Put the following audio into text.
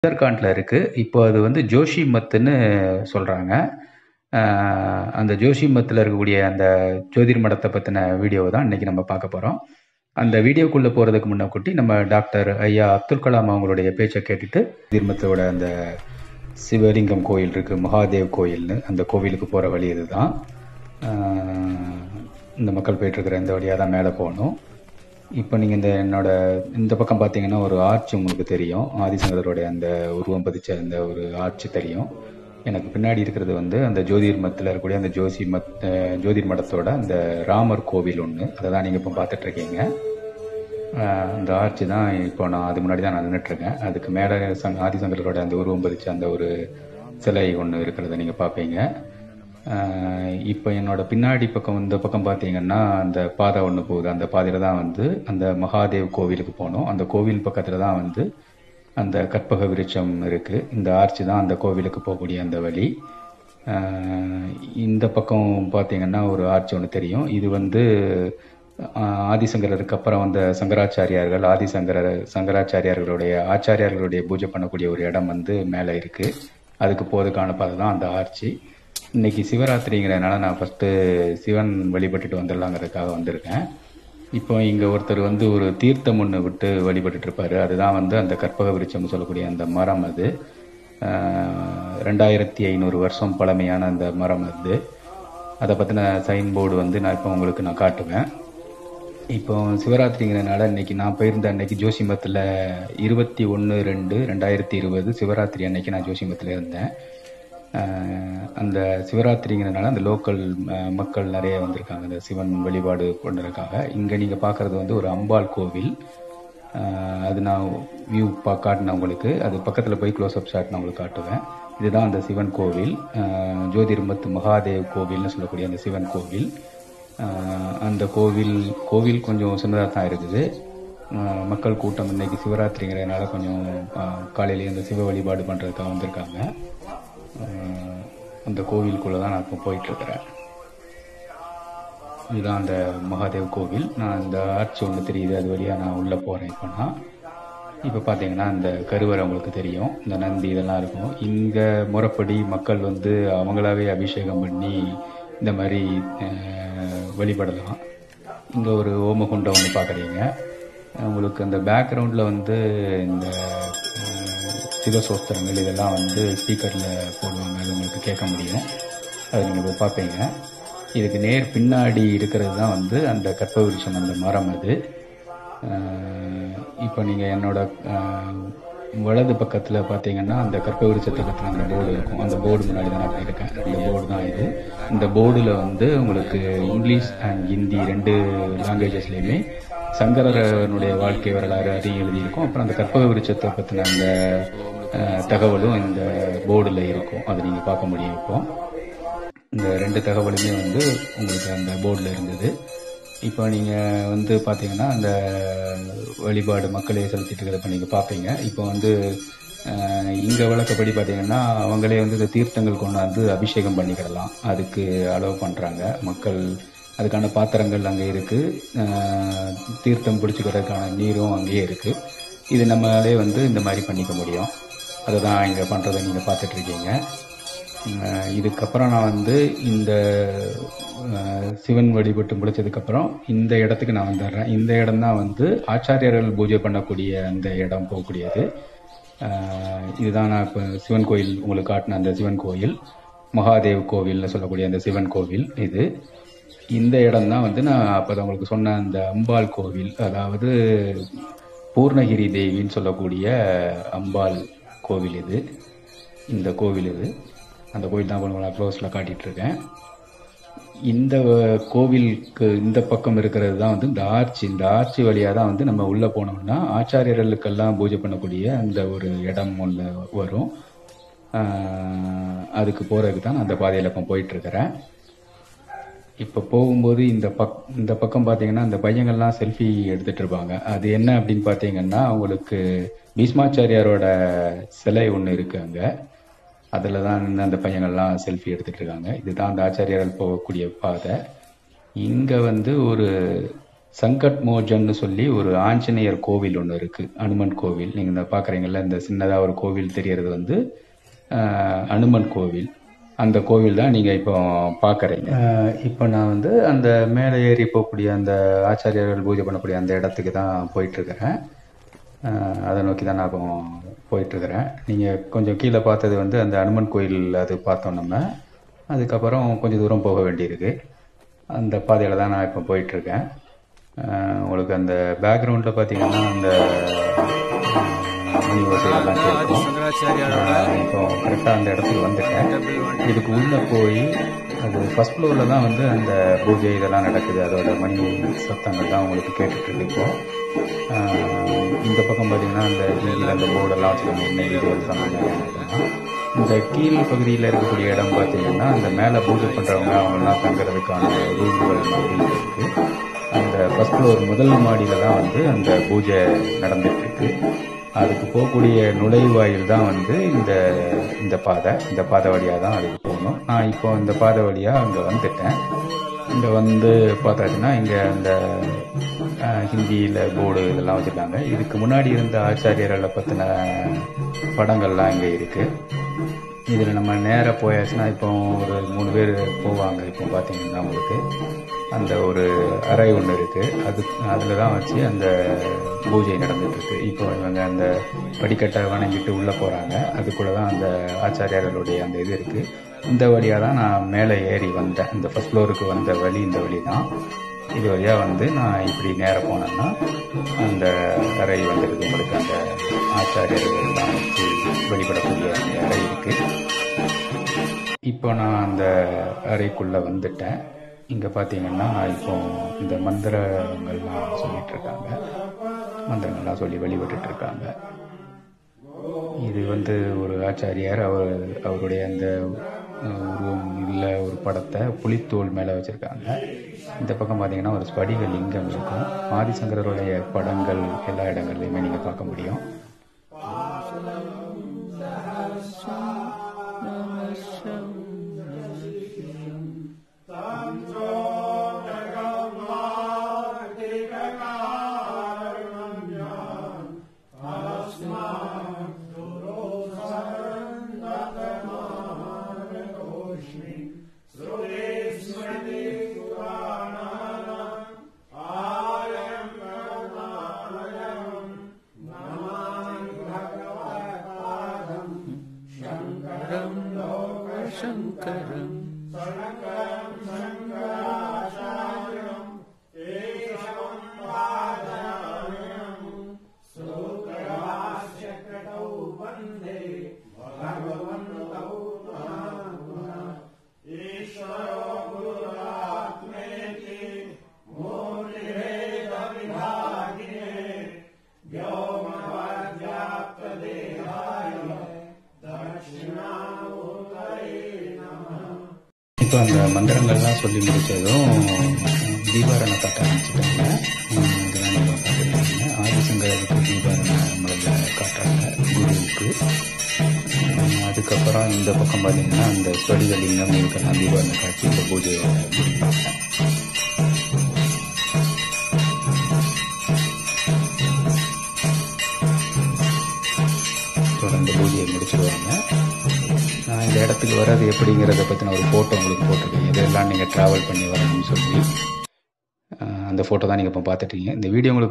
உத்தரகாண்டில் இருக்குது இப்போ அது வந்து ஜோஷி மத்துன்னு சொல்கிறாங்க அந்த ஜோஷி மத்தில் இருக்கக்கூடிய அந்த ஜோதிர் மடத்தை பற்றின வீடியோவை தான் இன்றைக்கி நம்ம பார்க்க போகிறோம் அந்த வீடியோக்குள்ளே போகிறதுக்கு முன்னக்கூட்டி நம்ம டாக்டர் ஐயா அப்துல் கலாம் அவங்களுடைய பேச்சை கேட்டுட்டு ஜோதிர்மத்தோட அந்த சிவலிங்கம் கோயில் இருக்குது மகாதேவ் கோயில்னு அந்த கோவிலுக்கு போகிற வழி இதுதான் இந்த மக்கள் போயிட்டுருக்கிற இந்த வழியாக தான் மேலே போகணும் இப்போ நீங்கள் இந்த என்னோட இந்த பக்கம் பார்த்தீங்கன்னா ஒரு ஆர்ச் உங்களுக்கு தெரியும் ஆதிசங்கரோடைய அந்த உருவம் பதிச்ச அந்த ஒரு ஆர்ச் தெரியும் எனக்கு பின்னாடி இருக்கிறது வந்து அந்த ஜோதிர் மத்தில் இருக்கக்கூடிய அந்த ஜோசி மத் ஜோதிர் மடத்தோட அந்த ராமர் கோவில் ஒன்று அதை தான் நீங்கள் இப்போ பார்த்துட்ருக்கீங்க அந்த ஆர்ச் தான் இப்போ நான் அது முன்னாடி தான் நான் நின்றுட்டுருக்கேன் அதுக்கு மேலே சங் ஆதிசங்கரோட அந்த உருவம் பதிச்ச அந்த ஒரு சிலை ஒன்று இருக்கிறத நீங்கள் பார்ப்பீங்க இப்போ என்னோட பின்னாடி பக்கம் இந்த பக்கம் பார்த்தீங்கன்னா அந்த பாதை ஒன்று போகுது அந்த பாதையில் தான் வந்து அந்த மகாதேவ் கோவிலுக்கு போனோம் அந்த கோவில் பக்கத்தில் தான் வந்து அந்த கற்பக விருட்சம் இருக்குது இந்த ஆர்ச்சி தான் அந்த கோவிலுக்கு போகக்கூடிய அந்த வழி இந்த பக்கம் பார்த்தீங்கன்னா ஒரு ஆர்ச்சி ஒன்று தெரியும் இது வந்து ஆதிசங்கரருக்கு அப்புறம் வந்த சங்கராச்சாரியார்கள் ஆதிசங்கர சங்கராச்சாரியார்களுடைய ஆச்சாரியார்களுடைய பூஜை பண்ணக்கூடிய ஒரு இடம் வந்து மேலே இருக்குது அதுக்கு போதுக்கான பாதை தான் அந்த ஆர்ச்சி இன்னைக்கு சிவராத்திரிங்கிறதுனால நான் ஃபஸ்ட்டு சிவன் வழிபட்டுட்டு வந்துடலாங்கிறதுக்காக வந்திருக்கேன் இப்போ இங்கே ஒருத்தர் வந்து ஒரு தீர்த்தம் ஒன்று விட்டு வழிபட்டுட்டு இருப்பாரு அதுதான் வந்து அந்த கற்பக விருட்சம்னு சொல்லக்கூடிய அந்த மரம் அது ரெண்டாயிரத்தி ஐநூறு வருஷம் பழமையான அந்த மரம் அது அதை பற்றின சைன் போர்டு வந்து நான் இப்போ உங்களுக்கு நான் காட்டுவேன் இப்போ சிவராத்திரிங்கிறதுனால இன்னைக்கு நான் போயிருந்த அன்னைக்கு ஜோசிமத்தில் இருபத்தி ஒன்று ரெண்டு ரெண்டாயிரத்தி இருபது சிவராத்திரி அன்னைக்கு நான் ஜோசிமத்தில் இருந்தேன் அந்த சிவராத்திரிங்கிறதுனால அந்த லோக்கல் மக்கள் நிறைய வந்திருக்காங்க அந்த சிவன் வழிபாடு பண்ணுறதுக்காக இங்கே நீங்கள் பார்க்குறது வந்து ஒரு அம்பாள் கோவில் அது நான் வியூ பா காட்டினேன் உங்களுக்கு அது பக்கத்தில் போய் க்ளோஸ் அப் ஷாட் நான் உங்களுக்கு காட்டுவேன் இதுதான் அந்த சிவன் கோவில் ஜோதிர்மத் மகாதேவ் கோவில்னு சொல்லக்கூடிய அந்த சிவன் கோவில் அந்த கோவில் கோவில் கொஞ்சம் சின்னதாக தான் இருக்குது மக்கள் கூட்டம் இன்னைக்கு சிவராத்திரிங்கிறதுனால கொஞ்சம் காலையிலேயே அந்த சிவ வழிபாடு பண்ணுறதுக்காக வந்திருக்காங்க அந்த கோவிலுக்குள்ளே தான் நான் இப்போ போயிட்டுருக்கிறேன் இதுதான் அந்த மகாதேவ் கோவில் நான் இந்த ஆர்ச்சி ஒன்று தெரியுது அது வழியாக நான் உள்ளே போகிறேன் இப்போ நான் இப்போ பார்த்தீங்கன்னா இந்த கருவறை உங்களுக்கு தெரியும் இந்த நந்தி இதெல்லாம் இருக்கும் இங்கே முறைப்படி மக்கள் வந்து அவங்களாவே அபிஷேகம் பண்ணி இந்த மாதிரி வழிபடலாம் இங்கே ஒரு ஓமகுண்டம் ஒன்று பார்க்குறீங்க உங்களுக்கு அந்த பேக்ரவுண்டில் வந்து இந்த சிவசோஸ்திரங்கள் இதெல்லாம் வந்து ஸ்பீக்கரில் போடுவாங்க அது உங்களுக்கு கேட்க முடியும் அது நீங்கள் போய் பார்ப்பீங்க இதுக்கு நேர் பின்னாடி இருக்கிறது தான் வந்து அந்த கற்பவிருஷம் அந்த மரம் அது இப்போ நீங்கள் என்னோட வலது பக்கத்தில் பார்த்தீங்கன்னா அந்த கற்பவிருஷத்தை பற்றின அந்த போர்டு இருக்கும் அந்த போர்டு முன்னாடி தான் நான் இருக்கேன் இந்த போர்டு தான் இது இந்த போர்டில் வந்து உங்களுக்கு இங்கிலீஷ் அண்ட் ஹிந்தி ரெண்டு லாங்குவேஜஸ்லேயுமே சங்கரனுடைய வாழ்க்கை வரலாறு அதையும் எழுதியிருக்கும் அப்புறம் அந்த கற்பக விருட்சத்தை பற்றின அந்த தகவலும் இந்த போர்டில் இருக்கும் அதை நீங்கள் பார்க்க முடியும் இப்போ இந்த ரெண்டு தகவலுமே வந்து உங்களுக்கு அந்த போர்டில் இருந்தது இப்போ நீங்கள் வந்து பார்த்தீங்கன்னா அந்த வழிபாடு மக்களே செலுத்திட்டு இருக்கிறத நீங்கள் பார்ப்பீங்க இப்போ வந்து இங்கே வழக்கப்படி பார்த்தீங்கன்னா அவங்களே வந்து இந்த தீர்த்தங்கள் கொண்டாந்து அபிஷேகம் பண்ணிக்கிடலாம் அதுக்கு அலோவ் பண்ணுறாங்க மக்கள் அதுக்கான பாத்திரங்கள் அங்கே இருக்குது தீர்த்தம் பிடிச்சிக்கிறதுக்கான நீரும் அங்கேயே இருக்குது இது நம்மளாலே வந்து இந்த மாதிரி பண்ணிக்க முடியும் அதை தான் இங்கே பண்ணுறதை நீங்கள் பார்த்துட்ருக்கீங்க இதுக்கப்புறம் நான் வந்து இந்த சிவன் வழிபட்டு முடிச்சதுக்கப்புறம் இந்த இடத்துக்கு நான் வந்துடுறேன் இந்த இடம் தான் வந்து ஆச்சாரியர்கள் பூஜை பண்ணக்கூடிய அந்த இடம் போகக்கூடியது இதுதான் நான் இப்போ சிவன் கோயில் உங்களுக்கு காட்டின அந்த சிவன் கோயில் மகாதேவ் கோவில்னு சொல்லக்கூடிய அந்த சிவன் கோவில் இது இந்த இடம் தான் வந்து நான் அப்போ உங்களுக்கு சொன்ன அந்த அம்பாள் கோவில் அதாவது பூர்ணகிரி தேவின்னு சொல்லக்கூடிய அம்பாள் கோவில் இது இந்த கோவில் இது அந்த கோவில் தான் நான் க்ளோஸில் காட்டிகிட்ருக்கேன் இந்த கோவிலுக்கு இந்த பக்கம் இருக்கிறது தான் வந்து இந்த ஆர்ச்சி இந்த ஆர்ச்சி வழியாக தான் வந்து நம்ம உள்ளே போனோம்னா ஆச்சாரியர்களுக்கெல்லாம் பூஜை பண்ணக்கூடிய அந்த ஒரு இடம் ஒன்று வரும் அதுக்கு போகிறதுக்கு தான் நான் அந்த பாதையில் இப்போ போயிட்டுருக்கிறேன் இப்போ போகும்போது இந்த பக் இந்த பக்கம் பார்த்தீங்கன்னா இந்த பையங்கள்லாம் செல்ஃபி எடுத்துகிட்டு இருப்பாங்க அது என்ன அப்படின்னு பார்த்தீங்கன்னா அவங்களுக்கு பீஷ்மாச்சாரியாரோட சிலை ஒன்று இருக்குது அங்கே அதில் தான் நின்று அந்த பையங்கள்லாம் செல்ஃபி எடுத்துகிட்டு இருக்காங்க இதுதான் அந்த ஆச்சாரியார்கள் போகக்கூடிய பாதை இங்கே வந்து ஒரு சங்கட் மோஜன்னு சொல்லி ஒரு ஆஞ்சநேயர் கோவில் ஒன்று இருக்கு அனுமன் கோவில் நீங்க இந்த பாக்குறீங்கல்ல இந்த சின்னதா ஒரு கோவில் தெரியறது வந்து ஆஹ், அனுமன் கோவில் அந்த கோவில் தான் நீங்க இப்போ பாக்குறீங்க ஆஹ், இப்போ நான் வந்து அந்த மேலே ஏறி போகக்கூடிய அந்த ஆச்சாரியர்கள் பூஜை பண்ணக்கூடிய அந்த இடத்துக்கு தான் போயிட்டு இருக்கிறேன் ஆஹ், அதை நோக்கி தான் நான் இப்போ போயிட்டு இருக்கிறேன் நீங்க கொஞ்சம் கீழே பார்த்தது வந்து அந்த அனுமன் கோயில் அது பார்த்தோம் நம்ம அதுக்கப்புறம் கொஞ்சம் தூரம் போக வேண்டியிருக்கு அந்த பாதையில தான் நான் இப்போ போயிட்டு இருக்கேன் ஆஹ் உங்களுக்கு அந்த பேக்ரவுண்டில் பார்த்தீங்கன்னா அந்த ஆஹ், மணி ஓசையெல்லாம் கேட்கும் ஆஹ் இப்போ கரெக்டாக அந்த இடத்துக்கு வந்துட்டேன் இதுக்கு உள்ளே போய் அது ஃபர்ஸ்ட் ஃப்ளோரில் தான் வந்து அந்த பூஜை இதெல்லாம் நடக்குது அதோட மணி சத்தங்கள் தான் உங்களுக்கு கேட்டுட்டு இருக்கு இப்போ ஆஹ் இந்த பக்கம் பார்த்தீங்கன்னா அந்த ஹிந்தியில் அந்த போர்டெல்லாம் வச்சுருக்காங்க என்ன வீடியோஸ் சொன்னாங்க இந்த கீழ் பகுதியில் இருக்கக்கூடிய இடம் பார்த்தீங்கன்னா அந்த மேலே பூஜை பண்ணுறவங்க அவங்கெல்லாம் தங்குறதுக்கான ரூம்கள் மாதிரி இருக்கு அந்த ஃபர்ஸ்ட் ஃப்ளோர் முதல் மாடியில் தான் வந்து அந்த பூஜை நடந்துட்டு இருக்கு அதுக்கு போகக்கூடிய நுழைவாயில் தான் வந்து இந்த இந்த பாதை இந்த பாதை வழியாக தான் அதுக்கு போகணும் நான் இப்போ இந்த பாதை வழியாக அங்கே வந்துட்டேன் இங்கே வந்து பார்த்தாச்சுன்னா இங்கே அந்த ஹிந்தியில் போர்டு இதெல்லாம் வச்சுருக்காங்க இதுக்கு முன்னாடி இருந்த ஆச்சாரியர்களை பற்றின படங்கள்லாம் இங்கே இருக்குது இதில் நம்ம நேராக போயாச்சுன்னா இப்போ ஒரு மூணு பேர் போவாங்க இப்போ பார்த்தீங்கன்னா உங்களுக்கு அந்த ஒரு அறை ஒன்று இருக்குது அது அதில் தான் வச்சு அந்த பூஜை நடந்துட்டுருக்கு இப்போ இவங்க அந்த படிக்கட்டை வணங்கிட்டு உள்ளே போகிறாங்க அதுக்குள்ளே தான் அந்த ஆச்சாரியார்களுடைய அந்த இது இருக்குது இந்த வழியாக தான் நான் மேலே ஏறி வந்தேன் இந்த ஃபர்ஸ்ட் ஃப்ளோருக்கு வந்த வழி இந்த வழி தான் இது வழியாக வந்து நான் இப்படி நேராக போனேன்னா அந்த அறை வந்துடுது உங்களுக்கு அந்த ஆச்சாரியர்கள்லாம் வச்சு வெளிப்படக்கூடிய அந்த அறை இருக்குது இப்போ நான் அந்த அறைக்குள்ளே வந்துட்டேன் இங்கே பார்த்தீங்கன்னா இப்போ இந்த மந்திரங்கள்லாம் சொல்லிட்டு இருக்காங்க மந்திரங்கள்லாம் சொல்லி வழிபட்டுட்டு இருக்காங்க இது வந்து ஒரு ஆச்சாரியார் அவர் அவருடைய அந்த அஹ், உருவம் இல்லை ஒரு படத்தை புலித்தோல் மேலே வச்சுருக்காங்க இந்த பக்கம் பார்த்தீங்கன்னா ஒரு ஸ்படிக லிங்கம் இருக்கும் ஆதிசங்கரருடைய படங்கள் எல்லா இடங்கள்லையுமே நீங்கள் பார்க்க முடியும் சங்கரம் இப்போ அந்த மந்திரங்கள்லாம் சொல்லி முடிச்சதும் தீபாரண காட்ட ஆரம்பிச்சிட்டாங்க உம், இதெல்லாம் நம்ம பார்த்துருக்காங்க ஆதிசங்கருக்கு தீபாரண முதல்ல காட்டுறாங்க குருவுக்கு உம், அதுக்கப்புறம் இந்த பக்கம் பார்த்தீங்கன்னா அந்த ஸ்வடிகலிங்கம் இதுக்கெல்லாம் தீபாரண காட்சி இந்த பூஜையை முடிப்பாங்க தொடர்ந்து பூஜையை முடிச்சிடுவாங்க நான் இந்த இடத்துக்கு வர்றது எப்படிங்கிறத பற்றின ஒரு ஃபோட்டோ உங்களுக்கு போட்டிருக்கேன் இதெல்லாம் நீங்கள் ட்ராவல் பண்ணி வரணும்னு சொல்லி அஹ் அந்த ஃபோட்டோ தான் நீங்கள் இப்போ பார்த்துட்டீங்க இந்த வீடியோ உங்களுக்கு